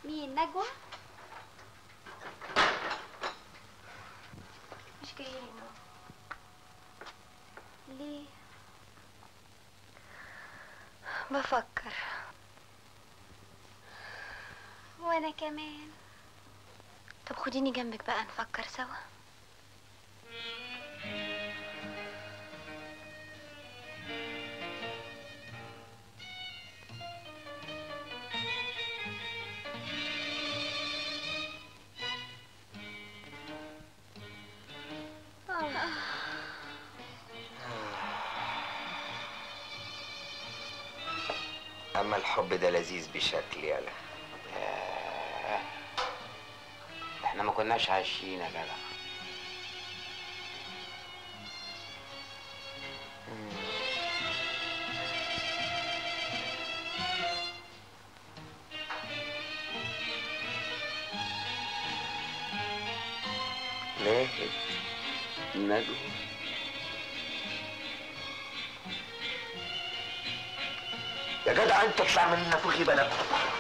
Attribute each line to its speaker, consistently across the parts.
Speaker 1: مين نجوى مش جايه هنا ليه
Speaker 2: بفكر
Speaker 1: وانا كمان
Speaker 2: طب خديني جنبك بقى نفكر سوا
Speaker 3: اما الحب ده لذيذ بشكل يالا
Speaker 4: احنا ما كناش عايشين يا جدع
Speaker 3: ليه نجوى يا جدع انت اطلع من نافوخي بلد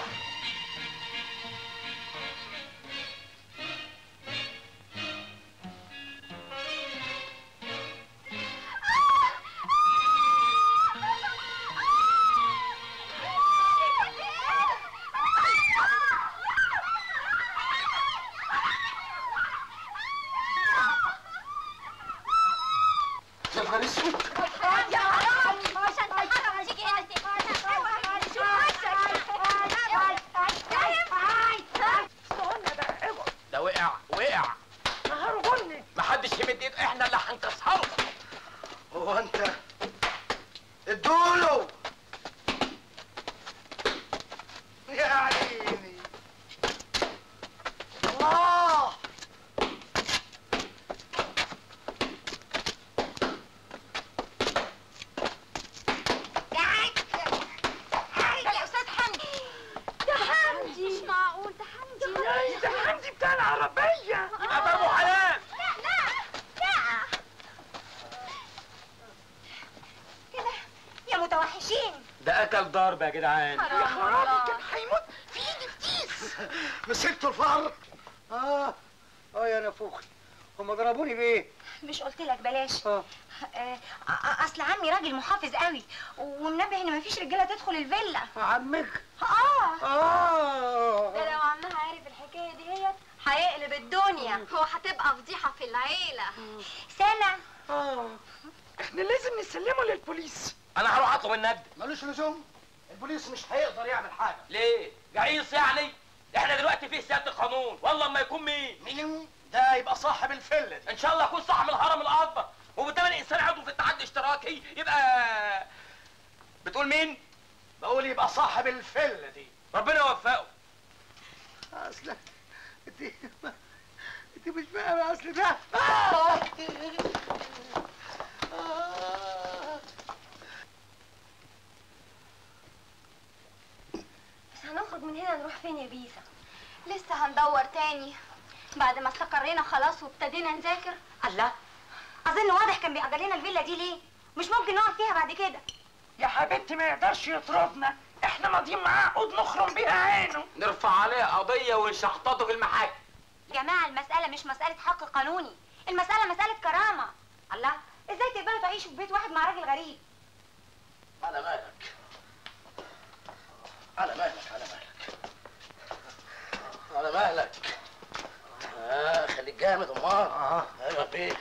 Speaker 3: يا نهار اسود
Speaker 1: يا حرام عشان تحرم تيجي هنا
Speaker 4: ده وقع وقع
Speaker 5: نهار غني
Speaker 4: محدش يمد ايده احنا اللي هنكسره
Speaker 3: هو انت ادوله يا عيني الله
Speaker 1: يا استاذ حمدي ده حمدي مش معقول ده حمدي
Speaker 5: ده حمدي بتاع العربية
Speaker 4: يبقى ده ابو حلال
Speaker 1: لا لا لا كده يا متوحشين
Speaker 4: ده اكل ضرب يا جدعان
Speaker 5: يا خرابي كان هيموت في ايدي فتيس
Speaker 3: مسكتوا الفار اه اه يا نافوخي هم ضربوني بايه
Speaker 6: مش قلت لك بلاش
Speaker 3: اه
Speaker 6: آه، أ- اصل عمي راجل محافظ قوي ومنبه ان مفيش رجاله تدخل الفيلا
Speaker 3: عمك
Speaker 6: اه
Speaker 3: اه
Speaker 6: ده لو عمها عارف الحكايه دي هي هيقلب الدنيا
Speaker 1: هو هتبقى فضيحه في العيله
Speaker 6: سنه
Speaker 3: اه
Speaker 5: احنا لازم نسلمه للبوليس
Speaker 4: انا هروح اطلب النبي
Speaker 3: ملوش لزوم البوليس مش هيقدر يعمل حاجه
Speaker 4: ليه جعيص يعني احنا دلوقتي في سياده القانون والله ما يكون مين
Speaker 3: مين ده يبقى صاحب الفله دي
Speaker 4: ان شاء الله يكون صاحب الهرم الاكبر وبالتالي الانسان عضو في اتحاد اشتراكي يبقى بتقول مين
Speaker 3: بقول يبقى صاحب الفله دي
Speaker 4: ربنا يوفقه
Speaker 3: اصل انت انت مش فاهم اصل ده آه. آه.
Speaker 6: بس هنخرج من هنا نروح فين يا بيسا
Speaker 1: لسه هندور تاني بعد ما استقرينا خلاص وابتدينا نذاكر
Speaker 6: الله اظن واضح كان بيأجر لنا الفيلا دي ليه مش ممكن نقعد فيها بعد كده
Speaker 5: يا حبيبتي ما يقدرش يطردنا احنا ماضيين معاه عقود نخرم بيها عينه
Speaker 4: نرفع عليه قضيه ونشحططه في المحاكم
Speaker 6: يا جماعه المساله مش مساله حق قانوني المساله مساله كرامه الله ازاي تقبلوا تعيشوا في بيت واحد مع راجل غريب
Speaker 3: على مالك على مالك على مالك على مالك اه خليك جامد امال اه ايوه بيه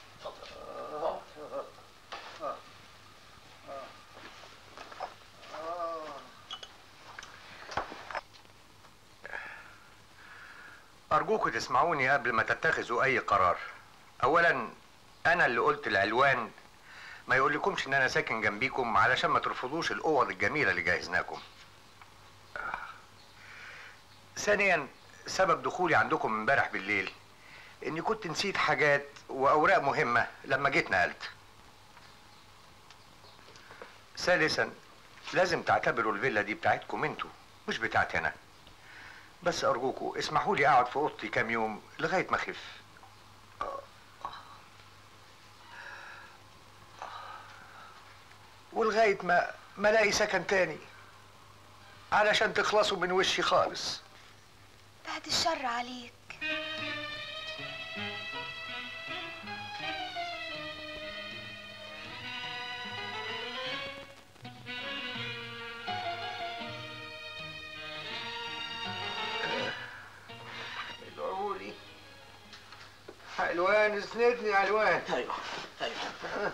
Speaker 7: أرجوكوا تسمعوني قبل ما تتخذوا أي قرار. أولاً أنا اللي قلت العنوان ما يقولكمش إن أنا ساكن جنبيكم علشان ما ترفضوش الأوض الجميلة اللي جهزناكم. آه. ثانياً سبب دخولي عندكم امبارح بالليل إني كنت نسيت حاجات وأوراق مهمة لما جيت نقلت. ثالثاً لازم تعتبروا الفيلا دي بتاعتكم انتوا مش بتاعتي أنا. بس أرجوكوا اسمحوا لي أقعد في أوضتي كام يوم لغاية ما أخف. ولغاية ما ما ألاقي سكن تاني علشان تخلصوا من وشي خالص.
Speaker 2: بعد الشر عليك
Speaker 7: ادعوا لي علوان اسندني يا علوان
Speaker 3: ايوه ايوه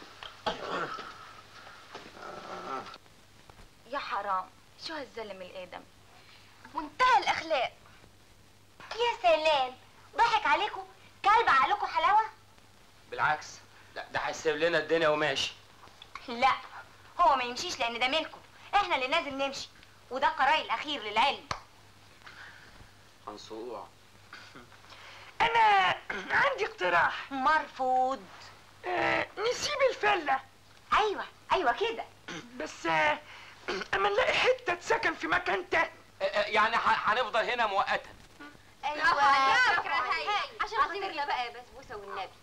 Speaker 2: يا حرام شو هالزلم الادم منتهى الاخلاق
Speaker 6: يا سلام ضحك عليكم كلب عليكم حلاوه
Speaker 4: بالعكس لا ده هيسيب لنا الدنيا وماشي
Speaker 6: لا هو ما يمشيش لان ده ملكه احنا اللي لازم نمشي وده القرار الاخير للعلم
Speaker 4: منصوع
Speaker 5: انا عندي اقتراح
Speaker 6: مرفوض
Speaker 5: آه نسيب الفله
Speaker 6: ايوه ايوه كده
Speaker 5: بس آه اما نلاقي حته تسكن في مكان تاني
Speaker 4: آه، آه، يعني ح- هنفضل هنا مؤقتا
Speaker 6: ايوه
Speaker 1: فكرة هاي.
Speaker 6: عشان خاطرنا بقى يا بسبوسه والنبي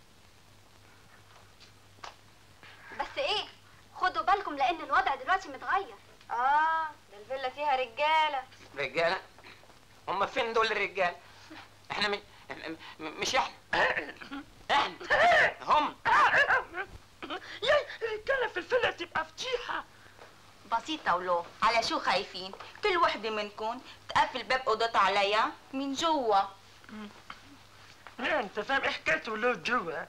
Speaker 6: بس ايه خدوا بالكم لان الوضع دلوقتي متغير اه ده الفيلا فيها رجاله
Speaker 4: رجاله هم فين دول الرجال احنا من م- م- مش احنا احنا هم
Speaker 5: يا الرجاله في الفله تبقى فضيحه
Speaker 8: بسيطة ولو على شو خايفين كل وحدة منكم تقفل باب أوضتها عليا من جوا
Speaker 5: إيه، انت فاهم ايه حكايه ولاد جوا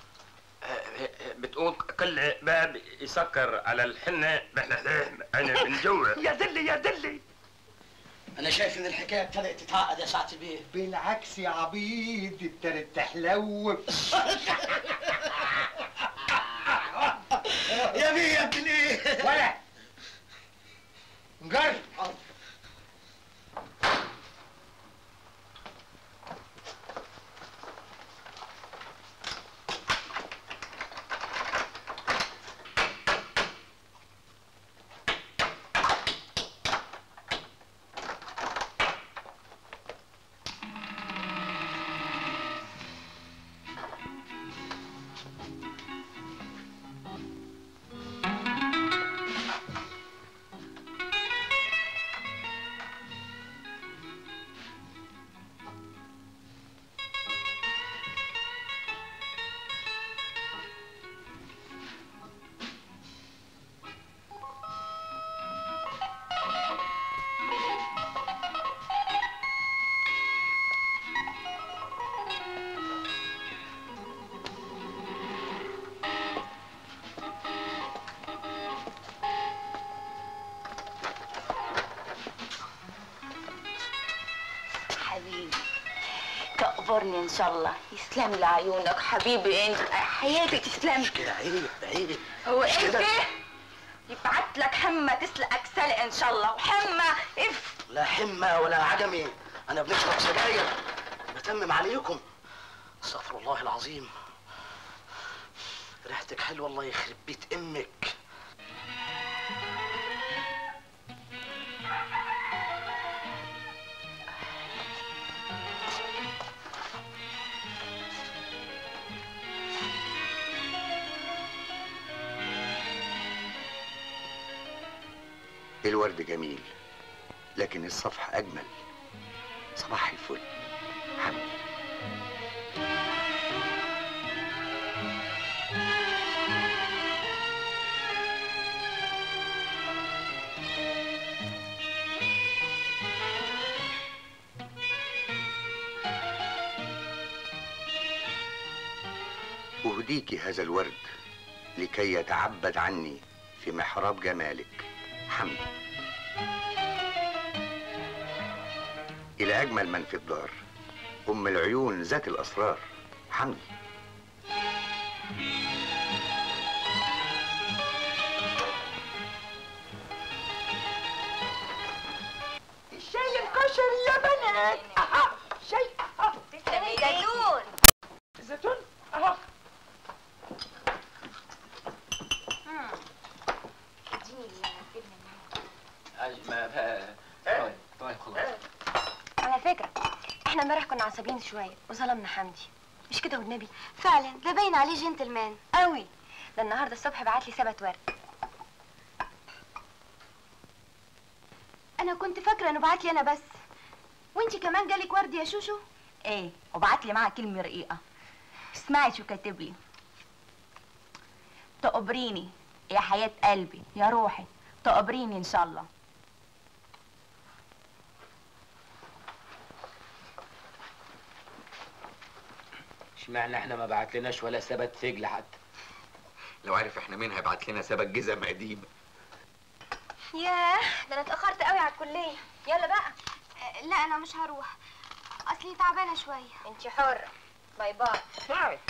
Speaker 9: بتقول كل باب يسكر على الحنة انا من جوا
Speaker 5: يا دلي يا دلي
Speaker 3: انا شايف ان الحكايه ابتدت تتعقد يا سعاده البيه
Speaker 7: بالعكس يا عبيد ابتدت تحلو
Speaker 3: يا بيه يا ابن ايه
Speaker 7: ولا نجرب
Speaker 8: حبيبي تقبرني إن شاء الله يسلم لي عيونك حبيبي أنت حياتي تسلم
Speaker 3: كده عيب عيب
Speaker 8: هو
Speaker 3: مش
Speaker 8: أنت
Speaker 3: كده.
Speaker 8: يبعت لك حمى تسلقك سلق إن شاء الله وحمى اف
Speaker 3: لا حمه ولا عجمي انا بنشرب سجاير بتمم عليكم استغفر الله العظيم ريحتك حلوه الله يخرب بيت امك
Speaker 7: الورد جميل لكن الصفح أجمل صباح الفل حمد أهديك هذا الورد لكي يتعبد عني في محراب جمالك حمد إلى أجمل من في الدار أم العيون ذات الأسرار حمد
Speaker 5: الشاي الكشري يا بنات اها شاي اها
Speaker 6: زيتون
Speaker 5: زيتون اها
Speaker 4: ما طيب طيب خلاص
Speaker 2: على فكرة احنا امبارح كنا عصبيين شوية وظلمنا حمدي مش كده والنبي
Speaker 6: فعلا ده باين عليه جنتلمان
Speaker 2: قوي ده النهارده الصبح بعت لي سبت ورد
Speaker 6: انا كنت فاكره انه بعت لي انا بس
Speaker 1: وانتي كمان جالك ورد يا شوشو
Speaker 8: ايه وبعت لي معها كلمة رقيقة اسمعي شو كاتب لي تقبريني يا حياة قلبي يا روحي تقبريني ان شاء الله
Speaker 4: اشمعنى احنا ما بعتلناش ولا ثبت سجل حتى
Speaker 10: لو عارف احنا مين هيبعت لنا سبت جزم قديمه
Speaker 1: ياه ده انا اتاخرت قوي على الكليه يلا بقى لا انا مش هروح اصلي تعبانه شويه انتي حره باي باي